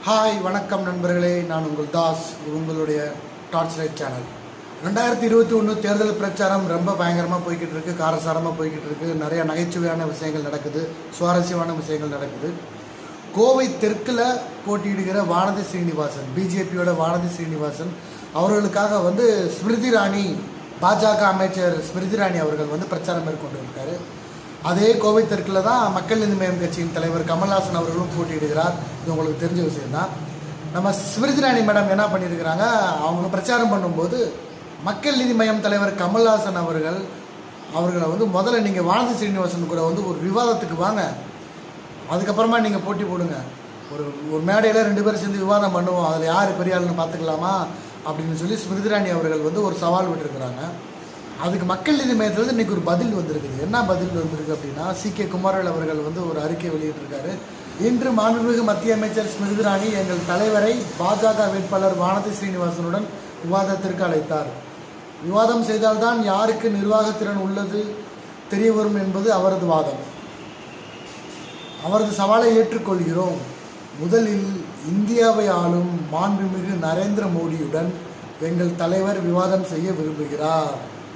hi வணக்கம் நண்பர்களே நான் உங்கள் தாஸ் இது உங்களுடைய டார்ச் லைட் சேனல் ரெண்டாயிரத்தி இருபத்தி ஒன்று தேர்தல் பிரச்சாரம் ரொம்ப பயங்கரமாக போய்கிட்டு இருக்கு காரசாரமாக போய்கிட்டு இருக்கு நிறைய நகைச்சுவையான விஷயங்கள் நடக்குது சுவாரஸ்யமான விஷயங்கள் நடக்குது கோவை தெற்கில் போட்டியிடுகிற வானதி ஸ்ரீனிவாசன் பிஜேபியோட வானதி ஸ்ரீனிவாசன் அவர்களுக்காக வந்து ஸ்மிருதி இராணி பாஜக அமைச்சர் ஸ்மிருதி இராணி அவர்கள் வந்து பிரச்சாரம் மேற்கொண்டு இருக்காரு அதே கோவை தெற்கில் தான் மக்கள் நீதி மய்யம் கட்சியின் தலைவர் கமல்ஹாசன் அவர்களும் போட்டியிடுகிறார் இது உங்களுக்கு தெரிஞ்ச விஷயம்தான் நம்ம ஸ்மிருதி இராணி மேடம் என்ன பண்ணியிருக்கிறாங்க அவங்க பிரச்சாரம் பண்ணும்போது மக்கள் நீதி மய்யம் தலைவர் கமல்ஹாசன் அவர்கள் அவர்களை வந்து முதல்ல நீங்கள் வானதி ஸ்ரீனிவாசன் கூட வந்து ஒரு விவாதத்துக்கு வாங்க அதுக்கப்புறமா நீங்கள் போட்டி போடுங்க ஒரு ஒரு மேடையில் ரெண்டு பேரும் சேர்ந்து விவாதம் பண்ணுவோம் அதில் யார் பெரிய ஆளுன்னு பார்த்துக்கலாமா அப்படின்னு சொல்லி ஸ்மிருதி இராணி அவர்கள் வந்து ஒரு சவால் விட்டுருக்குறாங்க அதுக்கு மக்கள் நீதி மையத்திலிருந்து இன்னைக்கு ஒரு பதில் வந்திருக்குது என்ன பதில் வந்திருக்கு அப்படின்னா சி கே குமாரவேல் அவர்கள் வந்து ஒரு அறிக்கை வெளியிட்டிருக்காரு இன்று மாண்புமிகு மத்திய அமைச்சர் ஸ்மிருதி இராணி எங்கள் தலைவரை பாஜக வேட்பாளர் வானதி ஸ்ரீனிவாசனுடன் விவாதத்திற்கு அழைத்தார் விவாதம் செய்தால்தான் யாருக்கு நிர்வாகத்திறன் உள்ளது தெரிய வரும் என்பது அவரது வாதம் அவரது சவாலை ஏற்றுக்கொள்கிறோம் முதலில் இந்தியாவை ஆளும் மாண்புமிகு நரேந்திர மோடியுடன் எங்கள் தலைவர் விவாதம் செய்ய விரும்புகிறார்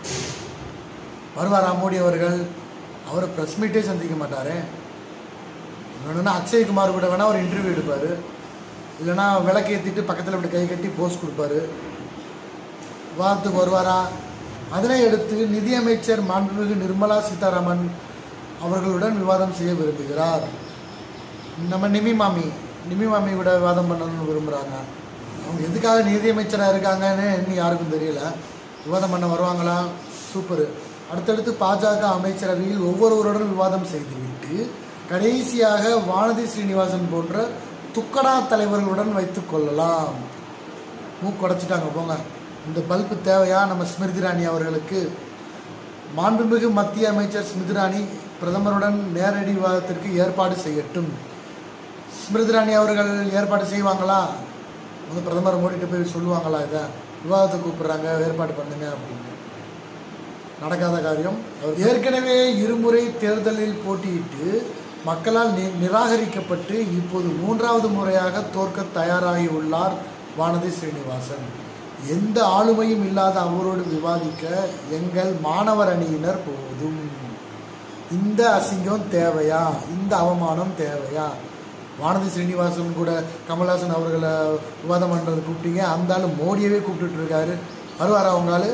வருவாரா மோடி அவர்கள் அவர் ப்ரெஸ் மீட்டே சந்திக்க மாட்டாரே வேணும்னா அக்ஷய்குமார் கூட வேணால் ஒரு இன்டர்வியூ எடுப்பார் இல்லைன்னா விளக்கேற்றிட்டு பக்கத்தில் இப்படி கை கட்டி போஸ் கொடுப்பாரு விவாதத்துக்கு வருவாரா அதனை அடுத்து நிதியமைச்சர் மாண்புமிகு நிர்மலா சீதாராமன் அவர்களுடன் விவாதம் செய்ய விரும்புகிறார் நம்ம நிமி மாமி நிமி மாமி கூட விவாதம் பண்ணணும்னு விரும்புகிறாங்க அவங்க எதுக்காக நிதியமைச்சராக இருக்காங்கன்னு இன்னும் யாருக்கும் தெரியல விவாதம் பண்ண வருவாங்களா சூப்பர் அடுத்தடுத்து பாஜக அமைச்சரவையில் ஒவ்வொருவருடன் விவாதம் செய்துவிட்டு கடைசியாக வானதி ஸ்ரீனிவாசன் போன்ற துக்கடா தலைவர்களுடன் வைத்துக் கொள்ளலாம் மூக்கு உடைச்சிட்டாங்க போங்க இந்த பல்பு தேவையா நம்ம ஸ்மிருதி இராணி அவர்களுக்கு மாண்புமிகு மத்திய அமைச்சர் ஸ்மிருதி இராணி பிரதமருடன் நேரடி விவாதத்திற்கு ஏற்பாடு செய்யட்டும் ஸ்மிருதி இராணி அவர்கள் ஏற்பாடு செய்வாங்களா வந்து பிரதமர் மோடிட்டு போய் சொல்லுவாங்களா இதை விவாதத்தை கூப்பிடுறாங்க ஏற்பாடு பண்ணுங்க அப்படின்னு நடக்காத காரியம் அவர் ஏற்கனவே இருமுறை தேர்தலில் போட்டியிட்டு மக்களால் நி நிராகரிக்கப்பட்டு இப்போது மூன்றாவது முறையாக தோற்க தயாராகி உள்ளார் வானதி ஸ்ரீனிவாசன் எந்த ஆளுமையும் இல்லாத அவரோடு விவாதிக்க எங்கள் மாணவர் அணியினர் போதும் இந்த அசிங்கம் தேவையா இந்த அவமானம் தேவையா வானதி ஸ்ரீனிவாசன் கூட கமல்ஹாசன் அவர்களை விவாதம் பண்ணுறது கூப்பிட்டீங்க அந்த ஆள் மோடியவே கூப்பிட்டுட்டு இருக்காரு வருவாரா அவங்க ஆளு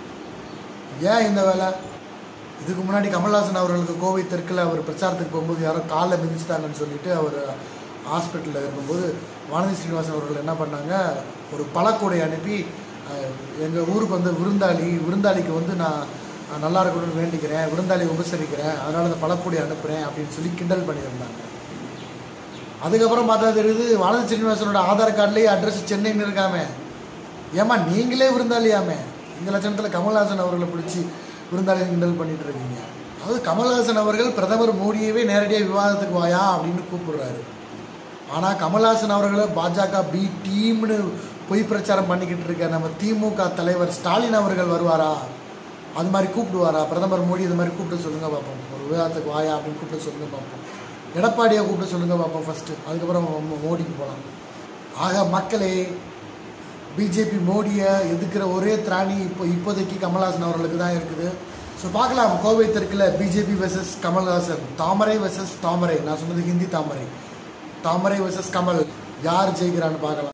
ஏன் இந்த வேலை இதுக்கு முன்னாடி கமல்ஹாசன் அவர்களுக்கு கோவை தெற்கில் அவர் பிரச்சாரத்துக்கு போகும்போது யாரோ காலில் மிதிச்சிட்டாங்கன்னு சொல்லிட்டு அவர் ஹாஸ்பிட்டலில் இருக்கும்போது வானதி ஸ்ரீனிவாசன் அவர்கள் என்ன பண்ணாங்க ஒரு பழக்கூடை அனுப்பி எங்கள் ஊருக்கு வந்து விருந்தாளி விருந்தாளிக்கு வந்து நான் நான் நல்லா இருக்கணும்னு வேண்டிக்கிறேன் விருந்தாளி உபசரிக்கிறேன் அதனால் அந்த பழக்கூடை அனுப்புகிறேன் அப்படின்னு சொல்லி கிண்டல் பண்ணியிருந்தாங்க அதுக்கப்புறம் பார்த்தா தெரியுது வானதி ஸ்ரீனிவாசனோட ஆதார் கார்டுலேயே அட்ரஸ் சென்னைன்னு இருக்காமே ஏமா நீங்களே விருந்தாளியாமே இந்த லட்சணத்தில் கமல்ஹாசன் அவர்களை பிடிச்சி விருந்தாளியை கிண்டல் பண்ணிட்டு இருக்கீங்க அதாவது கமல்ஹாசன் அவர்கள் பிரதமர் மோடியவே நேரடியாக விவாதத்துக்கு வாயா அப்படின்னு கூப்பிடுறாரு ஆனால் கமல்ஹாசன் அவர்களை பாஜக பி டீம்னு பொய் பிரச்சாரம் பண்ணிக்கிட்டு இருக்க நம்ம திமுக தலைவர் ஸ்டாலின் அவர்கள் வருவாரா அது மாதிரி கூப்பிடுவாரா பிரதமர் மோடி இது மாதிரி கூப்பிட்டு சொல்லுங்க பார்ப்போம் ஒரு விவாதத்துக்கு வாயா அப்படின்னு கூப்பிட்டு சொல்லுங்க பார்ப்போம் எடப்பாடியை கூப்பிட்டு சொல்லுங்க பார்ப்போம் ஃபஸ்ட்டு அதுக்கப்புறம் மோடிக்கு போகலாம் ஆக மக்களே பிஜேபி மோடியை எதுக்கிற ஒரே திராணி இப்போ இப்போதைக்கு கமல்ஹாசன் அவர்களுக்கு தான் இருக்குது ஸோ பார்க்கலாம் கோவை தெற்கில் பிஜேபி வெர்சஸ் கமல்ஹாசன் தாமரை வெர்சஸ் தாமரை நான் சொன்னது ஹிந்தி தாமரை தாமரை வெர்சஸ் கமல் யார் ஜெயிக்கிறான்னு பார்க்கலாம்